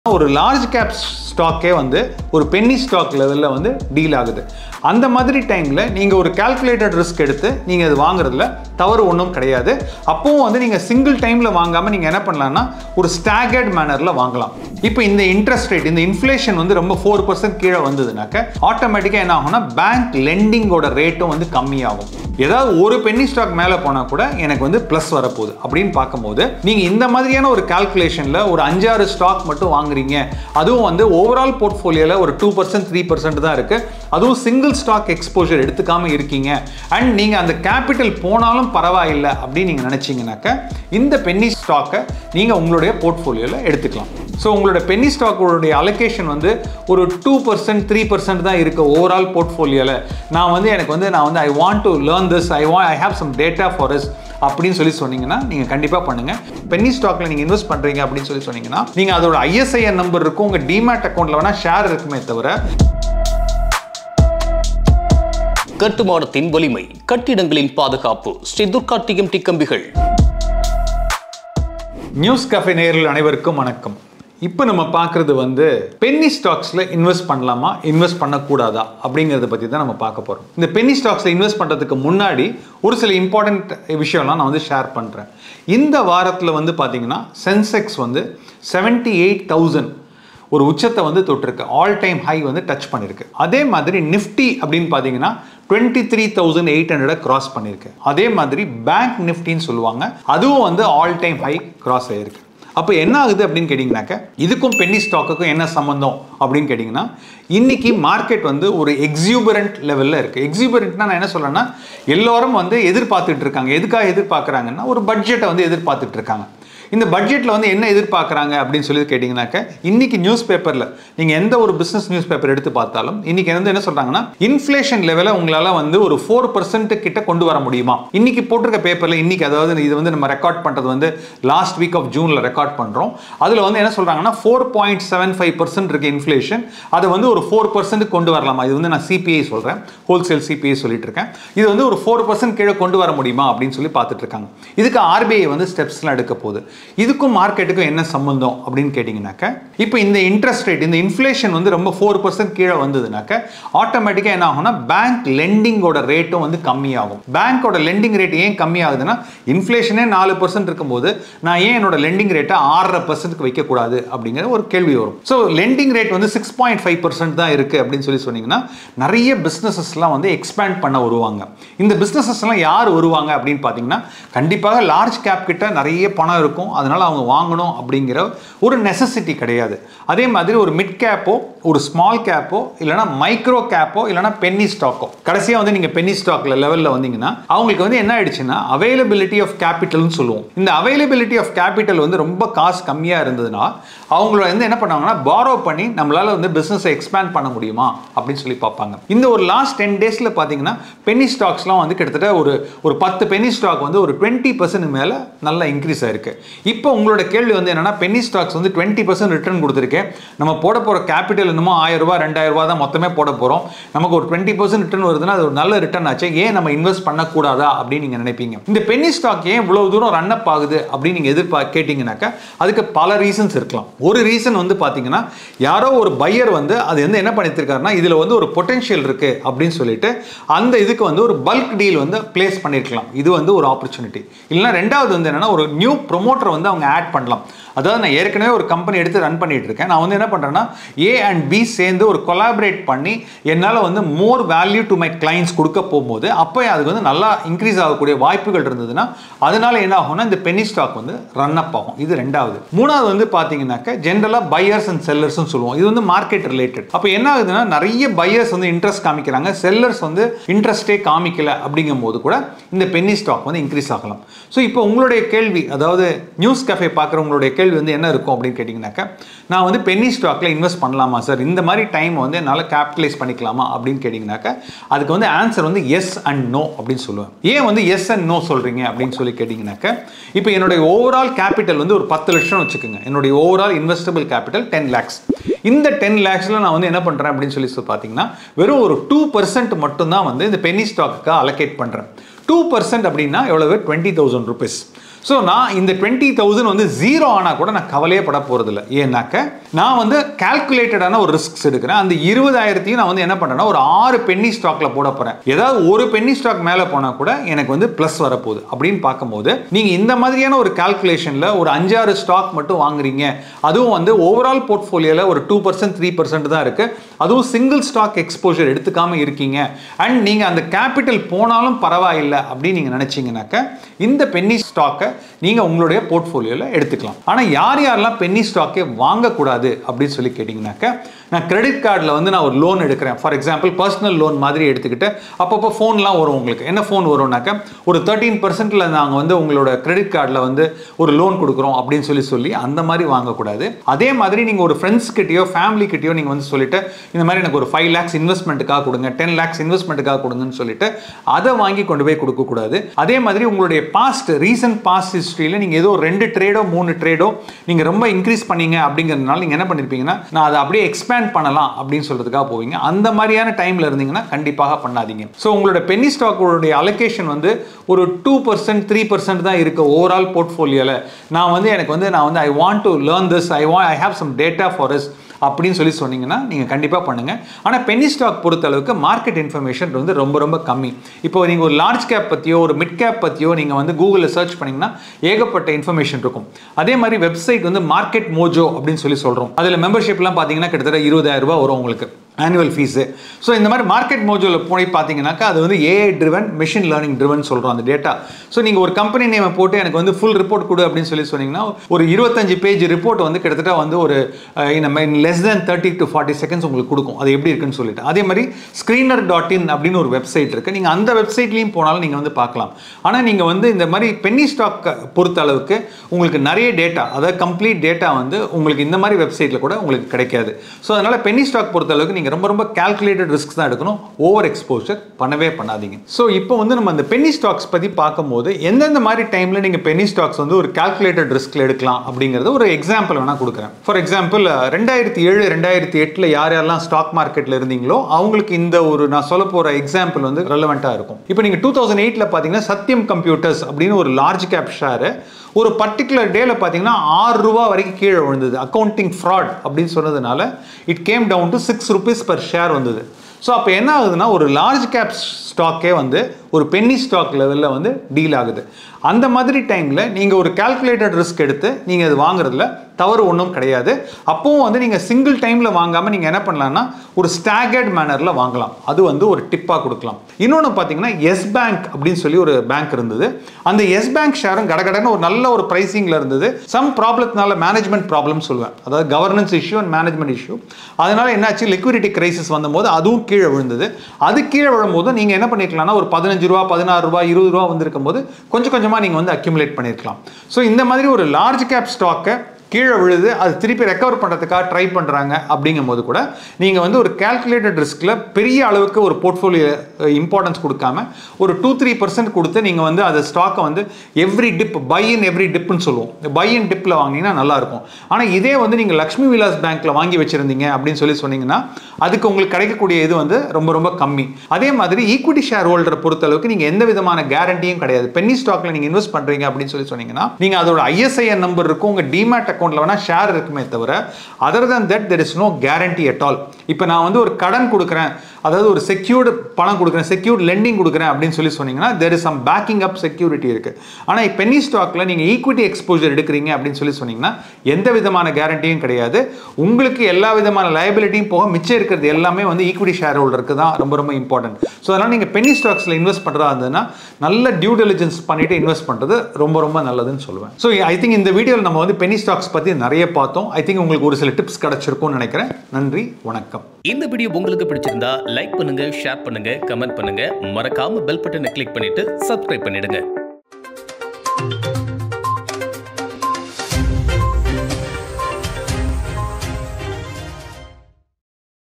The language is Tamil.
ஒரு லார்ஜ் கேப் ஸ்டாக்கே வந்து ஒரு பென்னி ஸ்டாக் லெவலில் வந்து டீல் ஆகுது அந்த மாதிரி டைமில் நீங்கள் ஒரு கால்குலேட்டட் ரிஸ்க் எடுத்து நீங்கள் அது வாங்குறதுல தவறு ஒன்றும் கிடையாது அப்போவும் வந்து நீங்கள் சிங்கிள் டைமில் வாங்காமல் நீங்கள் என்ன பண்ணலாம்னா ஒரு ஸ்டாகர்ட் மேனரில் வாங்கலாம் இப்போ இந்த இன்ட்ரெஸ்ட் ரேட் இந்த இன்ஃப்ளேஷன் வந்து ரொம்ப ஃபோர் பர்சன்ட் கீழே வந்ததுனாக்க ஆட்டோமேட்டிக்காக என்ன ஆகும்னா பேங்க் லெண்டிங்கோட ரேட்டும் வந்து கம்மியாகும் ஏதாவது ஒரு பென்னி ஸ்டாக் மேலே போனால் கூட எனக்கு வந்து ப்ளஸ் வரப்போகுது அப்படின்னு பார்க்கும்போது நீங்கள் இந்த மாதிரியான ஒரு கால்குலேஷனில் ஒரு அஞ்சாறு ஸ்டாக் மட்டும் வாங்குறீங்க அதுவும் வந்து ஓவரால் போர்ட்ஃபோலியோவில் ஒரு டூ பர்சன்ட் த்ரீ பர்சன்ட் தான் இருக்குது அதுவும் சிங்கிள் ஸ்டாக் எக்ஸ்போஜர் எடுத்துக்காம இருக்கீங்க அண்ட் நீங்கள் அந்த கேபிட்டல் போனாலும் பரவாயில்லை அப்படின்னு நீங்கள் நினச்சிங்கனாக்க இந்த பென்னி ஸ்டாக்கை நீங்கள் உங்களுடைய போர்ட்ஃபோலியோவில் எடுத்துக்கலாம் ஸோ உங்களோட பென்னி ஸ்டாக்கோடைய அலோகேஷன் வந்து ஒரு டூ பர்சன்ட் த்ரீ பர்சன்ட் தான் இருக்குது ஓவரால் போர்ட்ஃபோலியோவில் நான் வந்து எனக்கு வந்து நான் வந்து I want to learn this I want I have some data for us அப்படின்னு சொல்லி சொன்னீங்கன்னா நீங்கள் கண்டிப்பாக பண்ணுங்கள் பென்னி ஸ்டாக்ல நீங்கள் இன்வெஸ்ட் பண்ணுறீங்க அப்படின்னு சொல்லி சொன்னீங்கன்னா நீங்கள் அதோட ஐஎஸ்ஐஎன் நம்பர் இருக்கும் உங்கள் டிமேட் அக்கௌண்ட்டில் வேணால் ஷேர் இருக்குமே தவிர கட்டுமானத்தின் வலிமை கட்டிடங்களின் பாதுகாப்பு ஸ்ரீ துர்கா டிஎம்டி கம்பிகள் நியூஸ் கஃபே நேயர்கள் அனைவருக்கும் வணக்கம் இப்போ நம்ம பார்க்குறது வந்து பென்னி ஸ்டாக்ஸில் இன்வெஸ்ட் பண்ணலாமா இன்வெஸ்ட் பண்ணக்கூடாதா அப்படிங்கிறத பற்றி தான் நம்ம பார்க்க போகிறோம் இந்த பென்னி ஸ்டாக்ஸில் இன்வெஸ்ட் பண்ணுறதுக்கு முன்னாடி ஒரு சில இம்பார்ட்டண்ட் விஷயம்லாம் நான் வந்து ஷேர் பண்ணுறேன் இந்த வாரத்தில் வந்து பார்த்தீங்கன்னா சென்செக்ஸ் வந்து செவன்ட்டி எயிட் தௌசண்ட் ஒரு உச்சத்தை வந்து தொட்டிருக்கு ஆல் டைம் ஹை வந்து டச் பண்ணியிருக்கு அதே மாதிரி நிஃப்டி அப்படின்னு பார்த்தீங்கன்னா டுவெண்ட்டி த்ரீ தௌசண்ட் எயிட் ஹண்ட்ரடை கிராஸ் பண்ணியிருக்கு அதே மாதிரி பேங்க் நிஃப்டின்னு சொல்லுவாங்க அதுவும் வந்து ஆல் டைம் ஹை கிராஸ் ஆகிருக்கு அப்போ என்ன ஆகுது அப்படின்னு கேட்டிங்கனாக்க இதுக்கும் பென்னி ஸ்டாக்குக்கும் என்ன சம்மந்தம் அப்படின்னு கேட்டிங்கன்னா இன்னைக்கு மார்க்கெட் வந்து ஒரு எக்ஸியூபரண்ட் லெவலில் இருக்குது எக்ஸியூபரண்ட்னா நான் என்ன சொல்கிறேன்னா எல்லோரும் வந்து எதிர்பார்த்துட்டு இருக்காங்க எதுக்காக எதிர்பார்க்குறாங்கன்னா ஒரு பட்ஜெட்டை வந்து எதிர்பார்த்துட்டு இருக்காங்க இந்த பட்ஜெட்டில் வந்து என்ன எதிர்பார்க்குறாங்க அப்படின்னு சொல்லி கேட்டிங்கனாக்க இன்னைக்கு நியூஸ் பேப்பரில் நீங்கள் எந்த ஒரு பிஸ்னஸ் நியூஸ் பேப்பர் எடுத்து பார்த்தாலும் இன்னைக்கு வந்து என்ன சொல்கிறாங்கன்னா இன்ஃப்ளேஷன் லெவலை உங்களால் வந்து ஒரு ஃபோர் பர்சன்ட் கிட்ட கொண்டு வர முடியுமா இன்னைக்கு போட்டிருக்க பேப்பரில் இன்னைக்கு அதாவது இது வந்து நம்ம ரெக்கார்ட் பண்ணுறது வந்து லாஸ்ட் வீக் ஆஃப் ஜூனில் ரெக்கார்ட் பண்ணுறோம் அதில் வந்து என்ன சொல்கிறாங்கன்னா four point seven five percent இருக்கு இன்ஃப்ளேஷன் அதை வந்து ஒரு ஃபோர் பர்சன்ட் கொண்டு வரலாமா இது வந்து நான் சிபிஐ சொல்கிறேன் ஹோல்சேல் சிபிஐ சொல்லிட்டு இருக்கேன் இது வந்து ஒரு ஃபோர் பர்சன்ட் கீழே கொண்டு வர முடியுமா அப்படின்னு சொல்லி பார்த்துட்டு இருக்காங்க இதுக்கு ஆர்பிஐ வந்து ஸ்டெப்ஸ்லாம் எடுக்க போகுது இதுக்கும் மார்க்கெட்டுக்கும் என்ன சம்பந்தம் அப்படின்னு கேட்டிங்கனாக்க இப்போ இந்த இன்ட்ரெஸ்ட் ரேட் இந்த இன்ஃப்ளேஷன் வந்து ரொம்ப ஃபோர் பர்சன்ட் கீழே வந்ததுனாக்க ஆட்டோமேட்டிக்காக என்ன ஆகும்னா பேங்க் லெண்டிங்கோட ரேட்டும் வந்து கம்மியாகும் பேங்க்கோட லெண்டிங் ரேட் ஏன் கம்மியாகுதுன்னா இன்ஃப்ளேஷனே நாலு பர்சன்ட் இருக்கும்போது நான் ஏன் என்னோட லெண்டிங் ரேட்டை ஆறரை பர்சன்ட்க்கு வைக்கக்கூடாது அப்படிங்கிற ஒரு கேள்வி வரும் ஸோ லெண்டிங் ரேட் வந்து சிக்ஸ் பாயிண்ட் ஃபைவ் பர்சன்ட் தான் இருக்குது அப்படின்னு சொல்லி சொன்னீங்கன்னா நிறைய பிஸ்னஸஸ்லாம் வந்து எக்ஸ்பேண்ட் பண்ண வருவாங்க இந்த பிஸ்னஸஸ்லாம் யார் வருவாங்க அப்படின்னு பார்த்தீங்கன்னா கண்டிப்பாக லார்ஜ் கேப் கிட்ட நிறைய பணம் இருக்கும் அதனால் அவங்க வாங்கணும் அப்படிங்கிற ஒரு நெசசிட்டி கிடையாது அதே மாதிரி ஒரு மிட் கேப்போ ஒரு ஸ்மால் கேப்போ இல்லைனா மைக்ரோ கேப்போ இல்லைனா பென்னி ஸ்டாக்கோ கடைசியாக வந்து நீங்கள் பென்னி ஸ்டாக்ல லெவலில் வந்தீங்கன்னா அவங்களுக்கு வந்து என்ன ஆயிடுச்சுன்னா அவைலபிலிட்டி ஆஃப் கேபிட்டல்னு சொல்லுவோம் இந்த அவைலபிலிட்டி ஆஃப் கேபிட்டல் வந்து ரொம்ப காசு கம்மியாக இருந்ததுன்னா அவங்கள வந்து என்ன பண்ணுவாங்கன்னா பாரோ பண்ணி நம்மளால வந்து பிஸ்னஸை எக்ஸ்பேண்ட் பண்ண முடியுமா அப்படின்னு சொல்லி பார்ப்பாங்க இந்த ஒரு லாஸ்ட் டென் டேஸில் பார்த்தீங்கன்னா பென்னி ஸ்டாக்ஸ்லாம் வந்து கிட்டத்தட்ட ஒரு ஒரு பத்து பென்னி ஸ்டாக் வந்து ஒரு டுவெண்ட்டி பர்சன்ட் மேலே நல்லா இன்க்ரீஸ் ஆயிருக்கு இப்போ உங்களோட கேள்வி வந்து என்னன்னா பென்னி ஸ்டாக்ஸ் வந்து டுவெண்ட்டி பர்சன்ட் ரிட்டர்ன் கொடுத்துருக்கேன் நம்ம போட போகிற கேபிட்டல் என்னமோ ஆயிரம் ரூபாய் ரெண்டாயிரம் ரூபாய் தான் மொத்தமே போட போகிறோம் நமக்கு ஒரு டுவெண்ட்டி பர்சன்ட் ரிட்டர்ன் வருதுன்னா அது ஒரு நல்ல ரிட்டர்ன் ஆச்சு ஏன் நம்ம இன்வெஸ்ட் பண்ணக்கூடாதா அப்படின்னு நீங்கள் நினைப்பீங்க இந்த பென்னி ஸ்டாக் ஏன் இவ்வளவு தூரம் ரன் அப் ஆகுது அப்படின்னு நீங்கள் எதிர்பார்க்க கேட்டிங்கனாக்கா அதுக்கு பல ரீசன்ஸ் இருக்கலாம் ஒரு ரீசன் வந்து பார்த்தீங்கன்னா யாரோ ஒரு பையர் வந்து அது வந்து என்ன பண்ணியிருக்காருன்னா இதில் வந்து ஒரு பொட்டென்ஷியல் இருக்குது அப்படின்னு சொல்லிட்டு அந்த இதுக்கு வந்து ஒரு பல்க் டீல் வந்து பிளேஸ் பண்ணியிருக்கலாம் இது வந்து ஒரு ஆப்பர்ச்சுனிட்டி இல்லைன்னா ரெண்டாவது வந்து என்னன்னா ஒரு நியூ ப்ரொமோட்டர் வந்து அவங்க ஆட் பண்ணலாம் அதாவது நான் ஏற்கனவே ஒரு கம்பெனி எடுத்து ரன் பண்ணிட்டு இருக்கேன் நான் வந்து என்ன பண்ணுறேன்னா ஏ அண்ட் பி சேர்ந்து ஒரு கொலாபரேட் பண்ணி என்னால் வந்து more value to my clients கொடுக்க போகும்போது அப்போ அதுக்கு வந்து நல்லா இன்க்ரீஸ் ஆகக்கூடிய வாய்ப்புகள் இருந்ததுன்னா அதனால என்ன ஆகும்னா இந்த பென்னி ஸ்டாக் வந்து ரன் அப் ஆகும் இது ரெண்டாவது மூணாவது வந்து பார்த்தீங்கன்னாக்க ஜென்ரலாக பையர்ஸ் அண்ட் செல்லர்ஸ்னு சொல்லுவோம் இது வந்து மார்க்கெட் ரிலேட்டட் அப்போ என்ன ஆகுதுன்னா நிறைய பையர்ஸ் வந்து இன்ட்ரெஸ்ட் காமிக்கிறாங்க செல்லர்ஸ் வந்து இன்ட்ரெஸ்டே காமிக்கல அப்படிங்கும் போது கூட இந்த பென்னி ஸ்டாக் வந்து இன்க்ரீஸ் ஆகலாம் ஸோ இப்போ உங்களுடைய கேள்வி அதாவது நியூஸ் கஃபே பார்க்குறவங்களுடைய கேள்வி வந்து என்ன இருக்கும் அப்படின்னு கேட்டிங்கனாக்கா நான் வந்து பென்னி ஸ்டாக்கில் இன்வெஸ்ட் பண்ணலாமா சார் இந்த மாதிரி டைம் வந்து என்னால் கேபிட்டலைஸ் பண்ணிக்கலாமா அப்படின்னு கேட்டிங்கனாக்கா அதுக்கு வந்து ஆன்சர் வந்து எஸ் அண்ட் நோ அப்படின்னு சொல்லுவேன் ஏன் வந்து எஸ் அண்ட் நோ சொல்கிறீங்க அப்படின்னு சொல்லி கேட்டிங்கனாக்கா இப்போ என்னுடைய ஓவரால் கேபிட்டல் வந்து ஒரு பத்து லட்சம் வச்சுக்கோங்க என்னுடைய overall investable capital ten lakhs இந்த டென் லேக்ஸில் நான் வந்து என்ன பண்ணுறேன் அப்படின்னு சொல்லி சொல்லி பார்த்தீங்கன்னா வெறும் ஒரு டூ பர்சன்ட் மட்டும்தான் வந்து இந்த பென்னி ஸ்டாக்கு அலோகேட் பண்ணுறேன் டூ பர்சன்ட் அப்படின்னா எவ்வளவு டுவெண்ட்டி தௌசண்ட் ருபீஸ் ஸோ நான் இந்த டுவெண்ட்டி தௌசண்ட் வந்து ஜீரோ ஆனால் கூட நான் கவலையே பட போகிறதில்ல ஏன்னாக்க நான் வந்து கால்குலேட்டடான ஒரு ரிஸ்க்ஸ் எடுக்கிறேன் அந்த இருபதாயிரத்தையும் நான் வந்து என்ன பண்ணுறேன்னா ஒரு ஆறு பென்னி ஸ்டாக்கில் போட போகிறேன் ஏதாவது ஒரு பென்னி ஸ்டாக் மேலே போனால் கூட எனக்கு வந்து ப்ளஸ் வரப்போகுது அப்படின்னு பார்க்கும்போது நீங்கள் இந்த மாதிரியான ஒரு கால்குலேஷனில் ஒரு அஞ்சாறு ஸ்டாக் மட்டும் வாங்குறீங்க அதுவும் வந்து ஓவரால் போர்ட்ஃபோலியோவில் ஒரு டூ பர்சன்ட் த்ரீ பர்சன்ட் தான் இருக்குது அதுவும் சிங்கிள் ஸ்டாக் எக்ஸ்போஜர் எடுத்துக்காம இருக்கீங்க அண்ட் நீங்கள் அந்த கேபிட்டல் போனாலும் பரவாயில்லை அப்படின்னு நீங்கள் நினச்சிங்கனாக்க இந்த பென்னி ஸ்டாக்கை நீங்கள் உங்களுடைய போர்ட்ஃபோலியோவில் எடுத்துக்கலாம் ஆனால் யார் யாரெல்லாம் பென்னி ஸ்டாக்கே வாங்கக்கூடாது அப்படின்னு சொல்லி கேட்டிங்கனாக்க நான் கிரெடிட் கார்டில் வந்து நான் ஒரு லோன் எடுக்கிறேன் ஃபார் எக்ஸாம்பிள் பர்சனல் லோன் மாதிரி எடுத்துக்கிட்டு அப்பப்போ ஃபோன்லாம் வரும் உங்களுக்கு என்ன ஃபோன் வரும்னாக்க ஒரு தேர்ட்டீன் பர்சன்ட்டில் நாங்கள் வந்து உங்களோட கிரெடிட் கார்டில் வந்து ஒரு லோன் கொடுக்குறோம் அப்படின்னு சொல்லி சொல்லி அந்த மாதிரி வாங்கக்கூடாது அதே மாதிரி நீங்கள் ஒரு ஃப்ரெண்ட்ஸ் கிட்டயோ ஃபேமிலி கிட்டயோ நீங்கள் வந்து சொல்லிட்டு இந்த மாதிரி எனக்கு ஒரு ஃபைவ் லேக்ஸ் இன்வெஸ்ட்மெண்ட்டுக்காக கொடுங்க டென் லேக்ஸ் இன்வெஸ்ட்மெண்ட்டுக்காக கொடுங்கன்னு சொல்லிட்டு அதை வாங்கி கொண்டு போய் கொடுக்கக்கூடாது அதே மாதிரி உங்களுடைய பாஸ்ட் ரீசன்ட் பாஸ்ட் ஹிஸ்ட்ரியில் நீங்கள் ஏதோ ரெண்டு ட்ரேடோ மூணு ட்ரேடோ நீங்கள் ரொம்ப இன்க்ரீஸ் பண்ணீங்க அப்படிங்கிறதுனால நீங்கள் என்ன பண்ணியிருப்பீங்கன்னா நான் அதை அப்படியே எக்ஸ்பேண்ட் பண்ணலாம் அப்படின்னு சொல்கிறதுக்காக போவீங்க அந்த மாதிரியான டைமில் இருந்தீங்கன்னா கண்டிப்பாக பண்ணாதீங்க ஸோ உங்களோட பென்னி ஸ்டாக்கோடைய அலோகேஷன் வந்து ஒரு டூ பர்சன்ட் த்ரீ பர்சன்ட் தான் இருக்கு ஓவரால் போர்ட்ஃபோலியோவில் நான் வந்து எனக்கு வந்து நான் வந்து I want to learn this I want I have some data for us அப்படின்னு சொல்லி சொன்னீங்கன்னா நீங்கள் கண்டிப்பாக பண்ணுங்கள் ஆனால் பென்னி ஸ்டாக் பொறுத்த அளவுக்கு மார்க்கெட் இன்ஃபர்மேஷன் வந்து ரொம்ப ரொம்ப கம்மி இப்போ நீங்கள் ஒரு லார்ஜ் கேப் பற்றியோ ஒரு மிட் கேப் பற்றியோ நீங்கள் வந்து கூகுளில் சர்ச் பண்ணிங்கன்னா ஏகப்பட்ட இன்ஃபர்மேஷன் இருக்கும் அதே மாதிரி வெப்சைட் வந்து மார்க்கெட் மோஜோ அப்படின்னு சொல்லி சொல்கிறோம் அதில் மெம்பர்ஷிப்லாம் பார்த்தீங்கன்னா கிட்டத்தட்ட இருபதாயிரம் ரூபாய் வரும் உங்களுக்கு ஆனுவல் ஃபீஸு ஸோ இந்த மாதிரி மார்க்கெட் மோஜோவில் போய் பார்த்தீங்கன்னாக்கா அது வந்து AI driven machine learning driven சொல்கிறோம் அந்த டேட்டா ஸோ நீங்கள் ஒரு கம்பெனி நேமை போட்டு எனக்கு வந்து ஃபுல் ரிப்போர்ட் கொடு அப்படின்னு சொல்லி சொன்னீங்கன்னா ஒரு இருபத்தஞ்சு பேஜ் ரிப்போர்ட் வந்து கிட்டத்தட்ட வந்து ஒரு நம்ம less than thirty to forty seconds உங்களுக்கு கொடுக்கும் அது எப்படி இருக்குன்னு சொல்லிட்டு அதே மாதிரி ஸ்க்ரீனர் டாட் இன் அப்படின்னு ஒரு வெப்சைட் இருக்குது நீங்கள் அந்த வெப்சைட்லேயும் போனாலும் நீங்கள் வந்து பார்க்கலாம் ஆனால் நீங்கள் வந்து இந்த மாதிரி பென்னி ஸ்டாக் பொறுத்த அளவுக்கு உங்களுக்கு நிறைய டேட்டா அதாவது கம்ப்ளீட் டேட்டா வந்து உங்களுக்கு இந்த மாதிரி வெப்சைட்டில் கூட உங்களுக்கு கிடைக்காது ஸோ அதனால் பென்னி ஸ்டாக் பொறுத்த அளவுக்கு நீங்கள் ரொம்ப ரொம்ப கால்குலேட்டட் ரிஸ்க் தான் எடுக்கணும் ஓவர் எக்ஸ்போஷர் பண்ணவே பண்ணாதீங்க ஸோ இப்போ வந்து நம்ம அந்த பென்னி ஸ்டாக்ஸ் பற்றி பார்க்கும்போது எந்தெந்த மாதிரி டைமில் நீங்கள் பென்னி ஸ்டாக்ஸ் வந்து ஒரு கால்குலேட்டட் ரிஸ்கில் எடுக்கலாம் அப்படிங்கிறத ஒரு எக்ஸாம்பிள் வேணால் கொடுக்குறேன் ஃபார் எக்ஸாம்பிள் ரெண்டாயிரத்தி ஏழு ரெண்டாயிரத்தி எட்டில் யார் யாரெல்லாம் ஸ்டாக் மார்க்கெட்டில் இருந்தீங்களோ அவங்களுக்கு இந்த ஒரு நான் சொல்ல போகிற எக்ஸாம்பிள் வந்து ரெலவெண்ட்டாக இருக்கும் இப்போ நீங்கள் டூ தௌசண்ட் எயிட்டில் பார்த்தீங்கன்னா சத்யம் கம்ப்யூட்டர்ஸ் அப்படின்னு ஒரு லார்ஜ் கேப் ஷேரு ஒரு பர்டிகுலர் டேல பார்த்தீங்கன்னா ஆறு ரூபா வரைக்கும் கீழே விழுந்தது அக்கௌண்டிங் ஃப்ராட் அப்படின்னு சொன்னதுனால it came down to six rupees per share வந்தது ஸோ அப்போ என்ன ஆகுதுன்னா ஒரு லார்ஜ் கேப் ஸ்டாக்கே வந்து ஒரு பென்னி ஸ்டாக் லெவலில் வந்து டீல் ஆகுது அந்த மாதிரி டைமில் நீங்கள் ஒரு கால்குலேட்டட் ரிஸ்க் எடுத்து நீங்கள் அது வாங்குறதுல தவறு ஒன்றும் கிடையாது அப்போவும் வந்து நீங்கள் சிங்கிள் டைமில் வாங்காமல் நீங்கள் என்ன பண்ணலாம்னா ஒரு ஸ்டாகர்ட் மேனரில் வாங்கலாம் அது வந்து ஒரு டிப்பாக கொடுக்கலாம் இன்னொன்று பார்த்தீங்கன்னா எஸ் பேங்க் அப்படின்னு சொல்லி ஒரு பேங்க் இருந்தது அந்த எஸ் பேங்க் ஷேரும் கடகடன்னு ஒரு நல்ல ஒரு ப்ரைஸிங்கில் இருந்தது சம் ப்ராப்ளத்தினால மேனேஜ்மெண்ட் ப்ராப்ளம் சொல்லுவேன் அதாவது governance issue and management issue அதனால என்னாச்சு லிக்விடிட்டி கிரைசிஸ் வந்தபோது அதுவும் கீழே விழுந்தது அது கீழே விழும்போது நீங்கள் என்ன பண்ணிருக்கலாம்னா ஒரு பதினஞ்சு ரூபா பதினாறு ரூபா இருபது ரூபா வந்திருக்கும் போது கொஞ்சம் கொஞ்சமாக நீங்கள் வந்து அக்யூமுலேட் பண்ணியிருக்கலாம் ஸோ இந்த மாதிரி ஒரு லார்ஜ் கேப் ஸ்டாக்கை கீழே விழுது அது திருப்பி ரெக்கவர் பண்ணுறதுக்காக ட்ரை பண்ணுறாங்க அப்படிங்கும் போது கூட நீங்கள் வந்து ஒரு கால்குலேட்டட் ரிஸ்கில் பெரிய அளவுக்கு ஒரு போர்ட்ஃபோலியோ இம்பார்ட்டன்ஸ் கொடுக்காம ஒரு டூ த்ரீ பர்சன்ட் கொடுத்து நீங்கள் வந்து அந்த ஸ்டாக்கை வந்து every dip buy in every டிப்னு சொல்லுவோம் பை இன் டிப்பில் வாங்கினீங்கன்னா நல்லாயிருக்கும் ஆனால் இதே வந்து நீங்கள் லக்ஷ்மி விலாஸ் பேங்க்கில் வாங்கி வச்சுருந்தீங்க அப்படின்னு சொல்லி சொன்னீங்கன்னா அதுக்கு உங்களுக்கு கிடைக்கக்கூடிய இது வந்து ரொம்ப ரொம்ப கம்மி அதே மாதிரி ஈக்விட்டி ஷேர் ஹோல்டரை பொறுத்தளவுக்கு நீங்கள் எந்த விதமான கேரண்டியும் கிடையாது பென்னி ஸ்டாக்ல நீங்கள் இன்வெஸ்ட் பண்ணுறீங்க அப்படின்னு சொல்லி சொன்னீங்கன்னா நீங்கள் அதோட ஐஎஸ்ஐஎன் நம்பர் இருக்கும் உங்கள் டிமேட் அக்கௌண்ட்டில் வேணால் ஷேர் இருக்குமே தவிர other than that there is no guarantee at all இப்போ நான் வந்து ஒரு கடன் கொடுக்குறேன் அதாவது ஒரு செக்யூர்டு பணம் கொடுக்குறேன் செக்யூர்ட் லெண்டிங் கொடுக்குறேன் அப்படின்னு சொல்லி சொன்னீங்கன்னா there is some backing up security இருக்குது ஆனால் பென்னி ஸ்டாக்ல நீங்கள் ஈக்விட்டி எக்ஸ்போஜர் எடுக்கிறீங்க அப்படின்னு சொல்லி சொன்னீங்கன்னா எந்த விதமான கேரண்டியும் கிடையாது உங்களுக்கு எல்லா விதமான லயபிலிட்டியும் போக மிச்சம் இருக்கிறது எல்லாமே வந்து ஈக்விட்டி ஷேர் ஹோல்டருக்கு தான் ரொம்ப ரொம்ப இம்பார்ட்டன்ட் ஸோ அதனால் நீங்கள் பென்னி ஸ்டாக்ஸில் இன்வெஸ்ட் பண்ணுறதா இருந்ததுன்னா நல்ல டியூ டெலிஜென்ஸ் பண்ணிட்டு இன்வெஸ்ட் பண்ணுறது ரொம்ப ரொம்ப நல்லதுன்னு சொல்லுவேன் ஸோ ஐ திங்க் இந்த வீடியோவில் நம்ம வந்து பென்னி ஸ்டாக்ஸ் பற்றி நிறைய பார்த்தோம் ஐ திங்க் உங்களுக்கு ஒரு சில டிப்ஸ் கிடைச்சிருக்கும்னு நினைக்கிறேன் நன்றி வணக்கம் இந்த வீடியோ உங்களுக்கு பிடிச்சிருந்தா லைக் பண்ணுங்க ஷேர் பண்ணுங்க கமெண்ட் பண்ணுங்க மறக்காம பெல் பட்டனை கிளிக் பண்ணிட்டு சப்ஸ்கிரைப் பண்ணிடுங்க